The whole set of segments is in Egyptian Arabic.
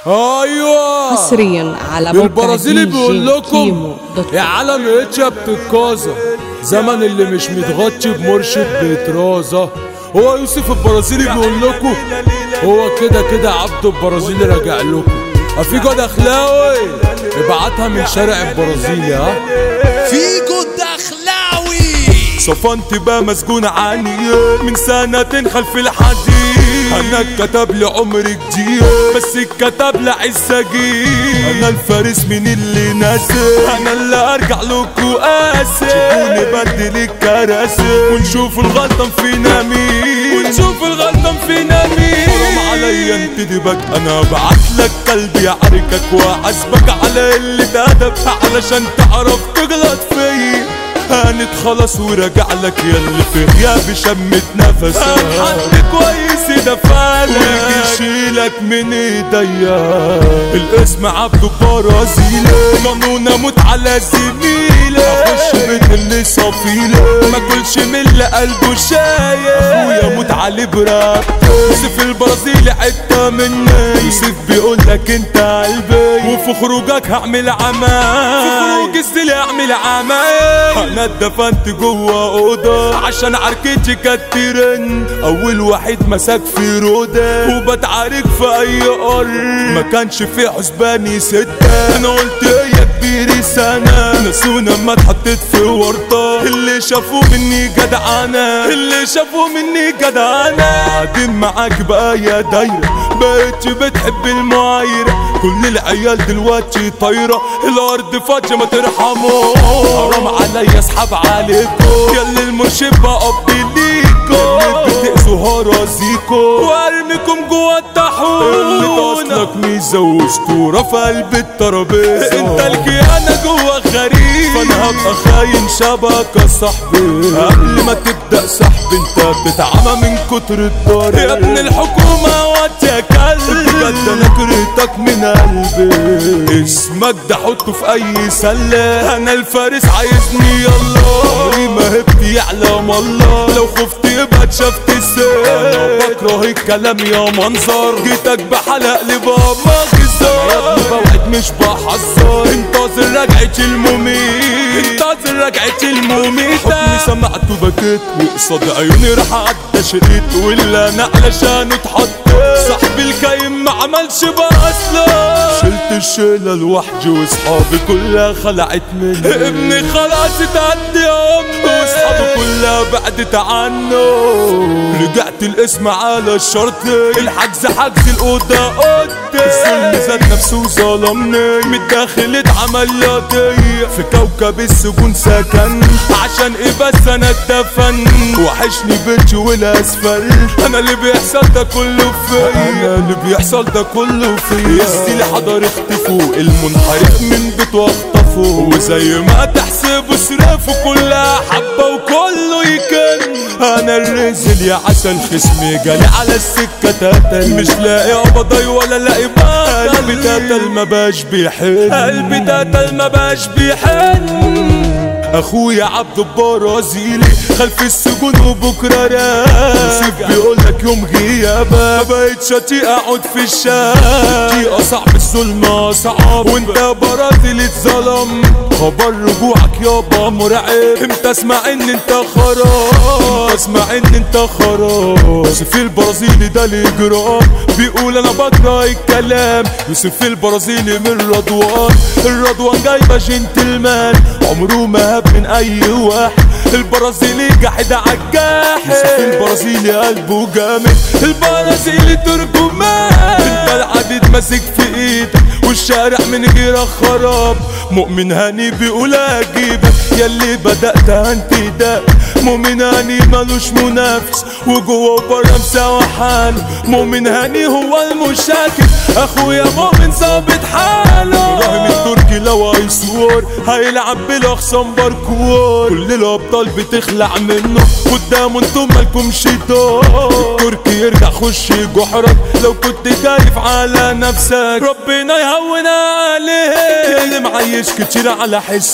ايوه حصريا على موقع البرازيلي دي بيقول جي لكم كيمو دوت يا عالم اتشا بتتكازا زمن اللي مش متغطي بمرشد بيترازا هو يوسف البرازيلي بيقول لكم هو كده كده عبد البرازيلي راجع لكم في جود اخلاوي ابعتها من شارع البرازيلي ها فيجو الدخلاوي صفنت بقى مسجون عني من سنتين خلف الحديد انا اتكتب لي عمر جديد بس اتكتب لي عزة جديد انا الفارس من اللي ناسي انا اللي ارجع لكم قاسي شوفوني بدل الكراسي ونشوف الغلطان فينا مين ونشوف الغلطان فينا مين حرام عليا انت بك انا بعت لك قلبي يعركك واحاسبك على اللي تهدف علشان تعرف تغلط فيا هانت خلاص وراجع لك ياللي في غيابي شمت نفسك حد كويس دفالك ويجي يشيلك من ايديا الاسم عبده برازيلي قانون اموت على زميلي اخش بيت اللي صفيلي ما كلش من اللي قلبه شايل اخويا موت عليه برابطه يوسف البرازيلي حته مني يوسف بيقول لك انت قلبي وفي خروجك هعمل عمايل في خروج الزلي هعمل عمايل انا اتدفنت جوه اوضه عشان عركتي كانت ترن اول واحد مسك في روده وبتعارك في اي ارض ما كانش في حسباني سته انا قلت يا كبيري سنه نسونا ما اتحطيت في ورطه اللي شافوا مني جدعانه اللي شافوا مني جدعانه قاعدين معاك بقى يا دايره بقيتش بتحب المعايره كل العيال دلوقتي طايره الارض فاضيه ما ترحموا حرام عليا اسحب عليكم ياللي المرشد بقضي ليكم بتأذوا هرازيكم وارميكم جوا الطاحون اللي تصلك ميزه واسطوره في قلب الترابيزه انت الكيانه جوا غريب فانا هبقى خاين شبكه صاحبي قبل ما تبدا سحب انت بتتعمى من كتر الضرب يا ابن الحكومه وقت يا كلب بجد انا كرهتك من قلبي اسمك ده حطه في اي سله انا الفارس عايزني يلا عمري ما هبت يعلم الله لو خفت يبقى اتشفت السر انا بكره الكلام يا منظر جيتك بحلق لبابا غزار يا ابني بوعد مش بحذر انتظر رجعة المميت انتظر رجعة المميت حضني سمعت وبكيت وقصاد عيوني راح عدى شريط ولا انا علشان اتحطيت صاحبي الكايم ما عملش باصله شلت الشيلة لوحدي واصحابي كلها خلعت مني ابني خلاص اتعدي يا امي واصحابي كلها بعدت عنه رجعت الاسم على الشرطي الحجز حجز الاوضه اوضتي الظلم زاد نفسه وظلمني من الداخل اتعمل لي قضية في كوكب السجون سكن عشان ايه بس انا اتدفن وحشني بيتي والاسفل انا اللي بيحصل ده كله فيا انا اللي بيحصل ده كله فيا السيل حضر اختفوا المنحرف من بيته اخطفوا وزي ما تحسبوا صرفوا كلها حبه وكله يكن انا الرزل يا عسل خصمي جالي على السكه تتل مش لاقي قبضاي ولا لاقي بطل قلبي تتل ما باش بيحن قلبي تتل ما باش بيحن اخويا عبد البرازيلي خلف السجون وبكره راجع بيقول لك يوم غيابك ما بقتش اطيق اقعد في الشارع دي اصعب الظلم صعب وانت برازيلي اتظلم خبر رجوعك يابا مرعب امتى اسمع ان انت خراب اسمع ان انت خراب يوسف البرازيلي ده الاجرام بيقول انا بكره الكلام يوسف البرازيلي من رضوان الرضوان جايبه جنتلمان عمره ما هاب من اي واحد البرازيلي جاحد عالجاحد يوسف البرازيلي قلبه جامد البرازيلي ترجمان انت العبيد ماسك في ايدك والشارع من غيرك خراب مؤمن هاني بيقول اجيبك ياللي بدأت انتداء مؤمن هاني ملوش منافس وجوه وبره مساوي حاله مؤمن هاني هو المشاكل اخويا مؤمن ظابط حاله ابراهيم التركي لو هيصور هيلعب بالاخصام باركور كل الابطال بتخلع منه قدامه انتم مالكمش دور التركي يرجع خش جحرك لو كنت خايف على نفسك ربنا يهون عليك اللي معيش كتير على حس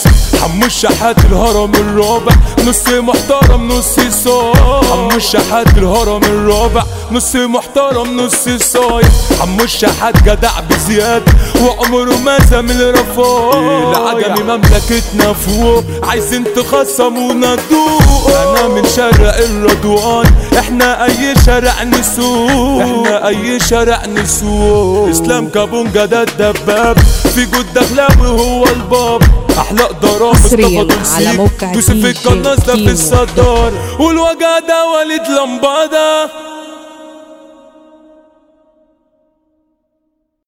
حمو الشحات الهرم الرابع نص محترم نص صايع حمو الشحات الهرم الرابع نص محترم نص صايع حمو الشحات جدع بزيادة وعمره ما زامل رفايع العجمي مملكتنا فوق عايزين تخصمونا دوق انا من شارع الرضوان احنا اي شارع نسوق احنا اي شارع نسوق اسلام كابونجا ده الدباب في جود دخلاوي هو الباب احلى ضرام حصرياً مصطفى على تنسيق. موقع يوسف DJ القناص ده في كيمو دوت الصدار والوجع ده وليد لمبادة